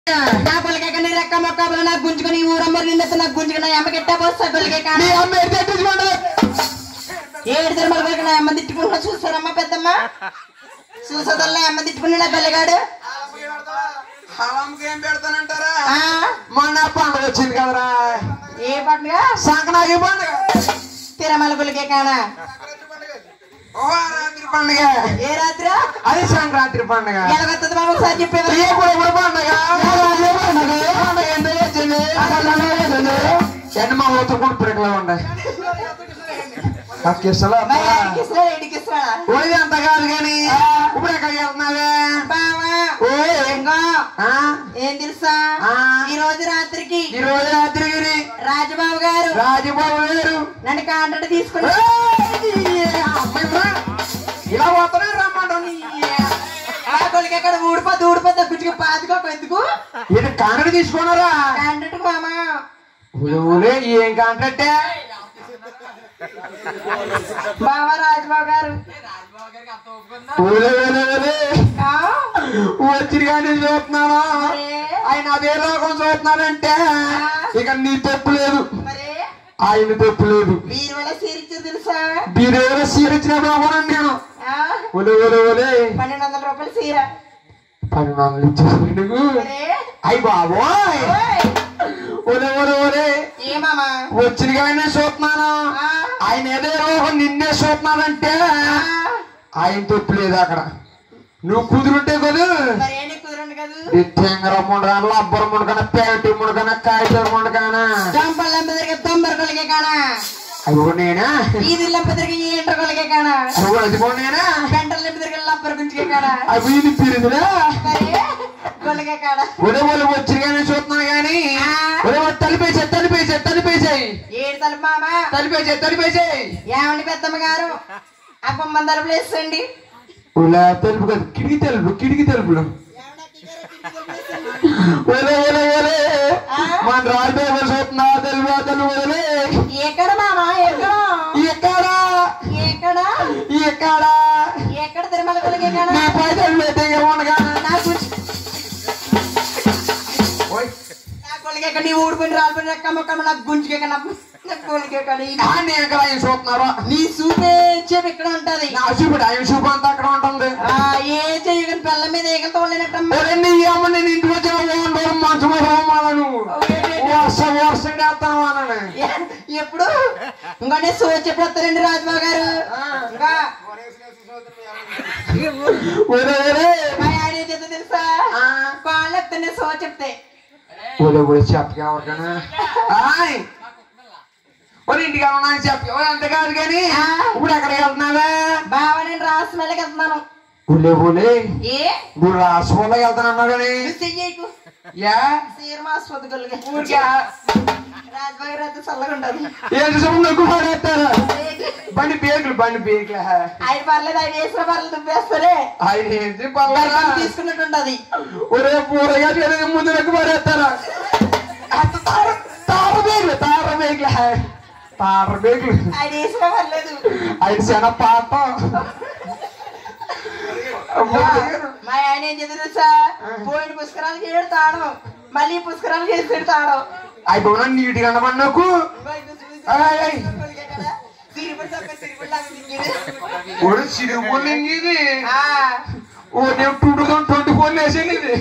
నా పొలకేక నీ రెక్క మొక్క బల నాకు గుంజుకుని ఈ ఊరమ్మరు నిన్నెత్త నాకు గుంజుకుని నా అమ్మకి ఎట్టా పోస్తా పొలకేక నీ అమ్మ ఎడితే ఎట్టించుకోండి ఏడు తిరుమల పొలక నా అమ్మ తిట్టుకుంటున్నా చూస్తారమ్మ పెద్దమ్మ చూసదల్లా అమ్మ తిట్టుకుని నా పిల్లగాడు హలంకి ఏం పెడతానంటారా ఆ, మొన్న పండుగ వచ్చింది కదరా ఏ పండుగ సంక్రాంతి పండుగ తిరుమల పొలకేకానా ఓ రాత్రి పండుగ ఏ రాత్రి అది సంక్రాంతి పండుగ ఎలాగొస్తుంది బాబు ఒకసారి చెప్పేవారు ఏ కూడా పండుగ ఏ పండుగ ఏ పండుగ ఎందుకు వచ్చింది ఎన్ని మా ఊత కూడా పిడకలో ఉండే కిసలు మరి ఆడికి ఇస్తున్నాడా, ఈడికి ఇస్తున్నాడా? ఓడి అంత కాదు కానీ ఇప్పుడు ఎక్కడికి వెళ్తున్నావే బావా ఓ ఇంకో ఆ? ఏం తెలుసా ఆ. ఈ రోజు రాత్రికి ఈ రోజు రాత్రి గిరి రాజబాబు గారు రాజబాబు గారు నన్ను కాంట్రాక్ట్ తీసుకుని ఏయ్! అమ్మమ్మ! ఇలా పోతానే రమ్మంటాను ఆ కొలికి అక్కడ ఊడిపోద్ది ఊడిపోద్ది గుజ్జుకి పాతుకోక ఎందుకు ఇది కాంట్రాక్ట్ తీసుకున్నారా కాంట్రాక్ట్ మామా ఊరే ఏం కాంట్రాక్టే బావా రాజబాబు గారు ఊరే ఊరే ఊరే ఆ? వచ్చిరి కానీ చూస్తున్నాను మరే? ఆయన అదే లోకం చూస్తున్నానంటే ఇక నీ తప్పు లేదు మరే ఆయన తప్పు లేదు మీరు వల్ల సీరిచ్చారు తెలుసా మీరేదో సీర ఇచ్చినప్పుడు అవ్వను నేను ఆ? ఒలే ఒలే ఒలే పన్నెండు వందల రూపాయలు సీర పది వందలు ఇచ్చేసి నువ్వు మరే అయ్యి బాబోయ్ ఓయ్! ఒలే ఒలే ఒలే ఏ మామా వచ్చిన కానీ చూస్తున్నాను ఆ? ఆయన ఏదో రోగం నిన్నే చూస్తున్నానంటే ఆ? ఆయన తప్పు లేదు అక్కడ నువ్వు కుదురుంటే కదూ మరి ఏం కుదరండి కదా నిత్యంగా ముండగాన లబ్బర్ ముండగాన పేటి ముండగాన కాగితం ముండగాన జంపల్ లంపదరికి తొందర కొలికే కానా అదిగో నేనా ఈది లంపదరికి ఈ ఎంటర్ కొలికే కానా అదిగో అదిగో నేనా గంటల లంపదరికి లంపర్ గుంజుకే కానా అవి ఇది పిరిదిరా మరి కొలికే కాడా ఒరే వాళ్ళు వచ్చి కానీ చూస్తున్నాను కానీ ఒరే వాళ్ళు తలిపేసే తలిపేసే తలిపేసాయి ఏడు తలుపు మామ తలిపేసే తలిపేసాయి ఏమండి పెద్దమ్మ గారు ఆ బొమ్మ తలుపులు వేసండి ఇలా తెలుపు కాదు కిటికీ తెలుపు కిటికీ తెలుపులు ఒరే ఒరే ఒరే మన రాజు చూస్తున్నా తెలుగు తెలుగు ఒరే ఎక్కడ మామ ఎక్కడ ఎక్కడ ఎక్కడ ఎక్కడ ఎక్కడ తిరుమల కొలికే కాడా నీ పైసలు పెట్టే ఉండగా నా గుంజు నా కొలికే కాడ నీ ఊడిపోయిన రాలిపోయిన రెక్క మొక్క నాకు గుంజుకే కాడ నా కొలికే కాడ ఈ- ఆయన ఎక్కడ ఆయన చూస్తున్నారా నీ చూపే చెప్పు ఇక్కడ ఉంటది నా చూపుడు ఆయన చూపు అంతా అక్కడ ఉంటుంది ఆ ఏ చెయ్యగని పిల్ల మీద ఏగలు తోలేనట్టమ్మా ఒరే నీ అమ్మ నేను ఇంటికి వచ్చిన బాగుంటారు మంచు పోమాలను వర్ష వర్షం చేస్తాను అనని ఎప్పుడు ఇంకా నేను సో చెప్పి వస్తారండి రాజబాబు గారు ఇంకా ఒరే ఒరే మా ఆయన ఏం చేస్తా తెలుసా కాళ్ళు ఎత్తానే సో చెప్తే ఒరే ఒరే చెప్పగా ఎవరికైనా ఆయ్ ఒరే ఇంటికి వెళ్ళనా చెప్ప అంత కాదు కానీ ఇప్పుడు ఎక్కడికి వెళ్తున్నావా బావ నేను రాసుమల్లకి వెళ్తున్నాను ఒలే ఒలే ఏ నువ్వు రాసుకోలేకి వెళ్తానన్నా కానీ నువ్వు చెయ్యకు యా సీరమ ఆసుపత్రిగా ఊరికే రాజబాబు గారు అయితే చల్లగా ఉండదు ఏంటి సొమ్ము నాకు పడేస్తారా బండి పేకులు బండి పేకులు ఆయన పర్లేదు ఆయన వేసిన పర్లేదు దుబ్బేస్తారే ఆయన ఏంటి పర్లేదా దర్శనం తీసుకున్నట్టు ఉంటది ఒరే పూరగా జరిగే ముందు నాకు పడేస్తారా అంత తార తార బేగులు తార బేగులు తార బేగులు ఆయన వేసిన పర్లేదు ఆయన చాలా పాప మా ఆయన ఏం చేసి తెలుసా పోయిన పుష్కరాలకి ఏడు తాడం మళ్ళీ ఈ పుష్కరాలకి వేసి పెడతాడు అయిపోయినా నీట్గా అన్నమాట నాకు ఆయ్, ఆయ్. ఒరే చిరుపుల్ ఇది ఓ నేను టూ థౌసండ్ ట్వంటీ ఫోర్ వేసాను ఇది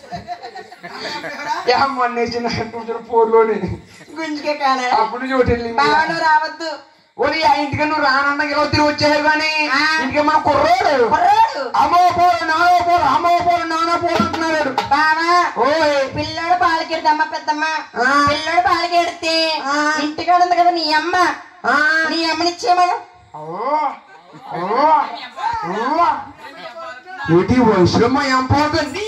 మొన్న వేసిన టూ థౌసండ్ ఫోర్ లోనే గుంజుకే కానా అప్పుడు చోటు వెళ్ళింది బావను రావద్దు ఒరే ఆ ఇంటికి నువ్వు రానంటే ఇలా తిరిగి వచ్చేది కానీ ఆ. ఇంటికి మా కుర్రోడు కుర్రాడు అమ్మో పోరు నానో పోరు అమ్మో పోరు నానో పోరు అంటున్నాడు బావా ఓయ్ పిల్లోడు పాలకెడతమ్మ పెద్దమ్మ ఆ. పిల్లోడు పాలకెడితే ఆ. ఇంటికాడ ఉంది కదా నీ అమ్మ ఆ. నీ అమ్మనిచ్చేమను ఓ, ఓ, ఓ. ఏంటి వయసులో మా ఏం పోతుంది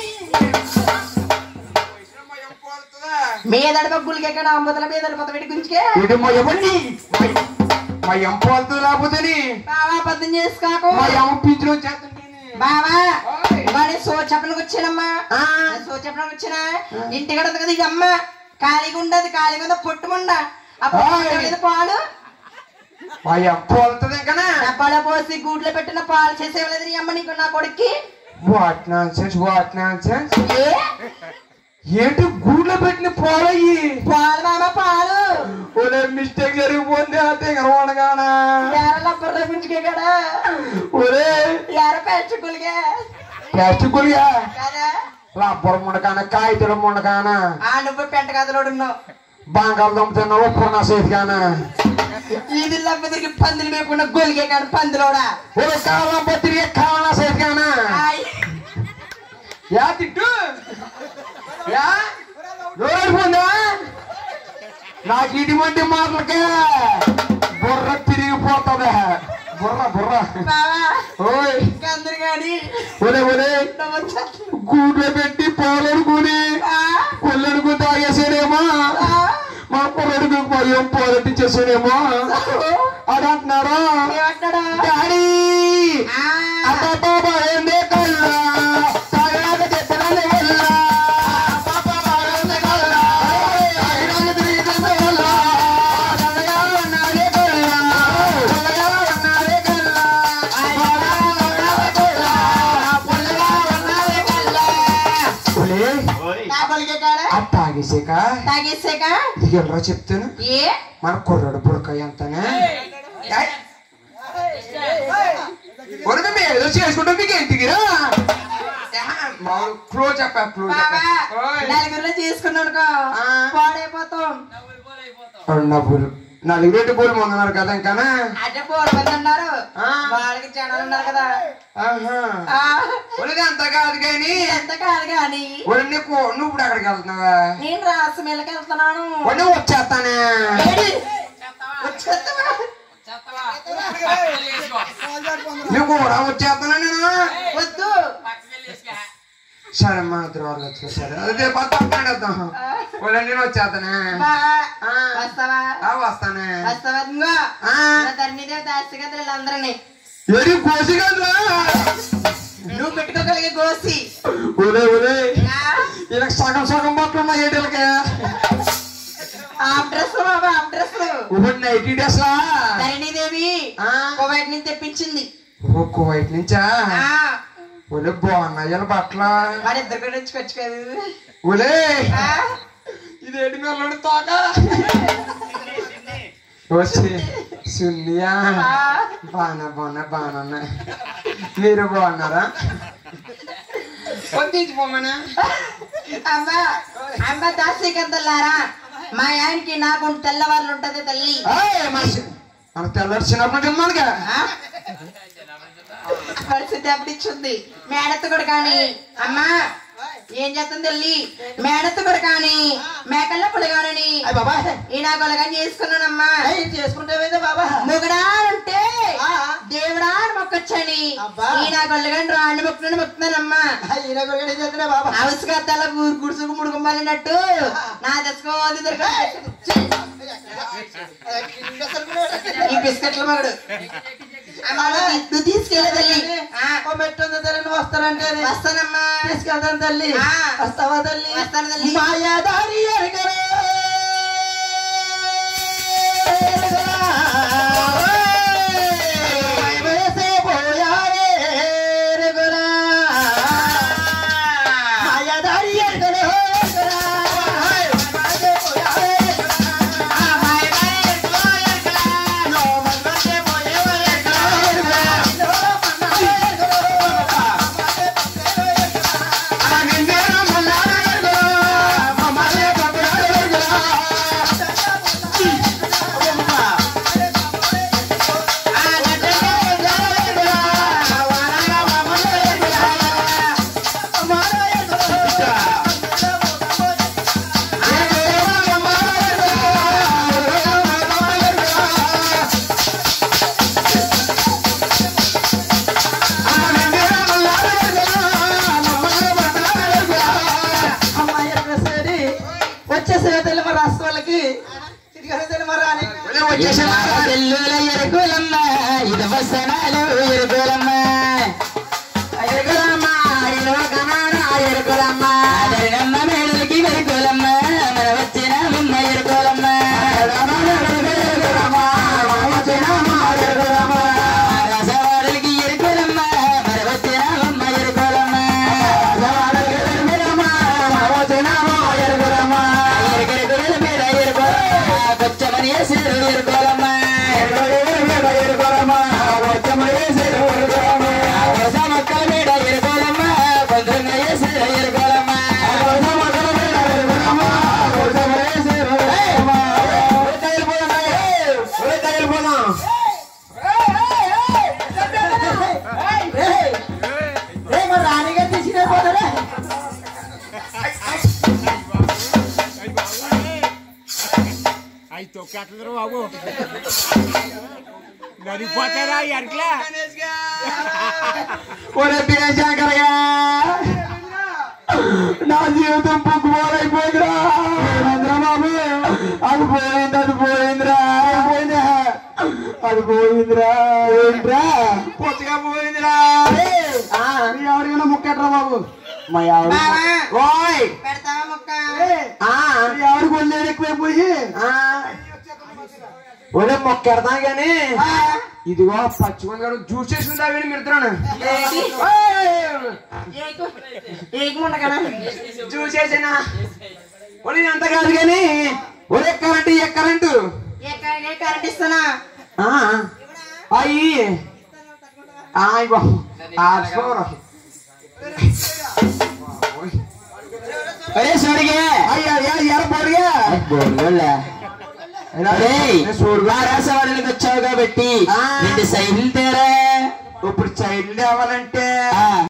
మీద గుళ్ళకి ఎక్కడ అమ్మతల మీద మొత్తం పెట్టి గుంజుకే ఇది మా ఎవరిని మా ఏం పోతుంది లేకపోతే బావా పద్దం చేసుకోకు మా ఏమ పింఛన్ వచ్చేస్తుంది బావా ఓయ్. వాడి సో చెప్పడానికి వచ్చానమ్మా ఆ. సో చెప్పడానికి వచ్చిన ఇంటికాడ ఉంది కదా ఇది అమ్మ ఖాళీగా ఉండదు ఖాళీగా ఉందా పొట్టుముండ ఆ పొట్టు ఓయ్. మీద పాలు మా ఏం పోతుంది ఇంకనా డబ్బాలో పోసి గూట్లో పెట్టిన పాలు చేసేవలేదు నీ అమ్మ నీకు నా కొడుక్కి what nonsense what nonsense ఏ ఏంటి గూడ్లో పెట్టిన పోలయ్యి పాలు మామ పాలు ఒరే మిస్టేక్ జరిగిపోతే అంతే కనవడగానా ఎర లబ్బర్ రప్పించుకే కదా ఒరే ఎర పెంచుకులిగా ప్లాస్టిక్ గులిగా కదా రబ్బర్ ముండకాన కాగితాల ముండకాన ఆ నువ్వు పెంట కథలోడు ఉన్నావు బంగాళదుంప తిన్న ఉప్పు నా సేతికాన ఇది లబ్బ తిరిగి పందులు మేపుకున్న గొలిగే కాదు పందులోడా ఒరే కాలం తిరిగే కావాలా సేతికాన ఆయ్. యా తిట్టు యా నోరుపోందా నాకు ఇటువంటి మాటలకే బుర్ర తిరిగిపోతుంది బుర్ర బుర్ర బావా ఓయ్ కందరు గాని ఒరే ఒరే నువ్వు వచ్చేస్తున్నావు. గూడ్లో పెట్టి పాలడుకుని ఆ, కొల్లడుకు తాగేసాడేమో ఆ, మా పొరడుకు భయం పోలెట్టించేసాడేమో అని అంటున్నాడు ఏమంటాడు డాడీ ఆ, అబ్బబ్బా భయందే కల్లా తాగాక చెప్పినది వల్ల అబ్బబ్బా భయందే కల్లా తాగినాక తిరిగితే వల్ల చల్లగా ఉన్నాడే కల్లా చల్లగా ఉన్నాడే కల్లా చల్లగా ఉన్నాడే కల్లా పుల్లగా ఉన్నాడే కల్లా ఒలే నా గొలిగే కాడ అట్టాగేసాక తాగేసాక ఇది ఎవరో చెప్తాను ఏ మన కుర్రాడు బుడకాయ అంతానే ఒరే మేము ఏదో చేసుకుంటాం మీకు ఇంటికిరా క్లోజ్ చెప్పా క్లోజ్ బావా చెప్పా నలుగురిలో చేసుకున్నాడుకో ఆ. పాడైపోతాం నవ్వులు నలుగురు రెడ్డి పూలు ముందున్నారు కదా ఇంకా అంటే పోరు మంది ఉన్నారు ఆ. వాళ్ళకి జనాలు ఉన్నారు కదా ఆ, ఒరేది అంత కాదు కానీ ఎంత కాదు కానీ ఒరే నీకు నువ్వు ఇప్పుడు ఎక్కడికి వెళ్తున్నావా నేను రాసమేళకి వెళ్తున్నాను ఒరే వచ్చేస్తానే ఏడి? వచ్చేస్తావా? నువ్వు కూడా వచ్చేస్తానా నేను వద్దు సరే మా ఇద్దరు వాళ్ళు వచ్చారు సరే అదే పక్కనేద్దాం ఒరే నేను వచ్చేస్తానే బా, ఆ. వస్తావా ఆ, వస్తానే వస్తావా ఇంకో ఆ. నా ధరణిదేవి దాసి కదా వీళ్ళందరినీ ఎరి కోసి కదా నువ్వు పెట్టుకోగలిగే గోసి ఒరే ఒరే ఆ, ఇలా సగం సగం పట్టున్నా ఏడలకి ఆఫ్ డ్రెస్ బాబా ఆఫ్ డ్రెస్ ఇప్పుడు నైటీ డ్రెస్ లా ధరణిదేవి ఆ. కువైట్ నుంచి తెప్పించింది ఓ కువైట్ నుంచా ఆ, ఒలే బాగున్నాయి బట్టలు మరి ఇద్దరు కూడా వచ్చుకోవచ్చు కదా ఒలే ఆ, ఇదేంటి మెల్లడి తోక వచ్చి సున్నియా ఆ. బాగా బాగున్నా బాగున్నా మీరు బాగున్నారా తీసిపోమనా అమ్మ అమ్మ దాసికంతలారా మా ఆయనకి నాకు తెల్లవారులు ఉంటది తల్లి మన తెల్లారి చిన్నప్పుడు తిన్నానుగా ఆ? పరిస్థితి అప్పుడిచ్చుంది మేడత్త కూడా కానీ అమ్మా ఏం చేస్తుంది తల్లి మేడత్త కూడా కానీ మేకల్లో పులిగానని ఈ నా గొలగా చేసుకున్నానమ్మా చేసుకుంటే బాబా మొగడా అంటే ఆ. దేవుడా అని మొక్కొచ్చని అబ్బా. ఈ నా గొల్లగాని రాండి మొక్కుని మొక్కుతున్నానమ్మా ఈయన కూడా ఏం చేస్తున్నా బాబా అవసగా తల ఊరు గుడుసుకు ముడుకుమన్నట్టు నా తెచ్చుకోవాలి ఈ బిస్కెట్ల మగడు అమ్మా, నువ్వు తీ- నువ్వు తీసుకెళ్ళే తల్లి ఆ, ఓ మెట్టు ఉంది తల్లి నువ్వు వస్తానంటే వస్తానమ్మా తీసుకెళ్తాను తల్లి ఆ. వస్తావా తల్లి వస్తాను తల్లి. మాయాదారి ఎరగరా వేసే పోయారే ఎరగరా. మాయాదారి ఎరగరా, ఎరగరా. వేసే పోయారే ఎరగరా. లోమన్నంటే పోయేవే ఎరగరా, ఎరగరా. లోమన్నంటే ఎరగరా. వచ్చేసే తెల్ల మరి రాష్ట్ర వాళ్ళకి ఇదిగోనే తెల్ల మరి రాని ఎల్లుల ఎరుకులమ్మ ఇది వసనాలు ఎరుకులమ్మ ఎరుకులమ్మ అడిలో కమాన ఎరుకులమ్మ అదనమ్మ మేడలకి ఎరుకులమ్మ మన వచ్చిన ముమ్మ ఎరుకులమ్మ రసవాడలకి ఎరుకులమ్మ మన వచ్చిన ముమ్మ ఎరుకులమ్మ ఎరుకోలమ్మ ఎరుకోలమ్మ వచ్చమ్మ వేసేరు ఎరుకోలమ్మ వరస మొక్కల మీద ఎరుకోలమ్మ కొంచెం వేసేరు ఎరుకోలమ్మ వరస మొక్కల మీద ఎరుకోలమ్మ కొంచెం వేసేరు ఎరుకోలమ్మ ఒరే తగిలిపోదాం రే మరి రాణిగా తీసినే పోతారా అయి తొక్కేట్లరు బాబు నడిపోతారా ఎట్లా ఒరే శంకరగా నా జీవితం పొక్కుపోలైపోయిందిరా బాబు అది పోయింది అది పోయిందిరా పోయిందా అది పోయిందిరా ఏంట్రా పొత్తుగా పోయిందిరా మీ ఎవరికైనా ముక్కట్రా బాబు మా ఎవరు బావా. ఓయ్ పెడతావా మొక్క ఆ మీ ఎవరు కొల్లేరు ఎక్కువైపోయి ఒరే మొక్కెడతా గాని ఇదిగో పచ్చిమని గారు జ్యూస్ చేసుకుంటా వీడి మిరుతున్నాను ఏకముండకనా జ్యూస్ చేసినా ఒరే అంత కాదు గాని ఒరే కరెంట్ ఏ కరెంటు ఏ కరెంట్ ఇస్తానా ఆ, అయ్యి ఆయ్ బా ఆర్సుకోరా అరే సరిగే అయ్యా అయ్యా ఎర పొడిగా బోర్గోళ్ళ రాసవాళ్ళకి వచ్చావు కాబట్టి ఆ. రెండు సైడ్లు తేరా ఇప్పుడు చైల్డ్ అవ్వాలంటే ఆ.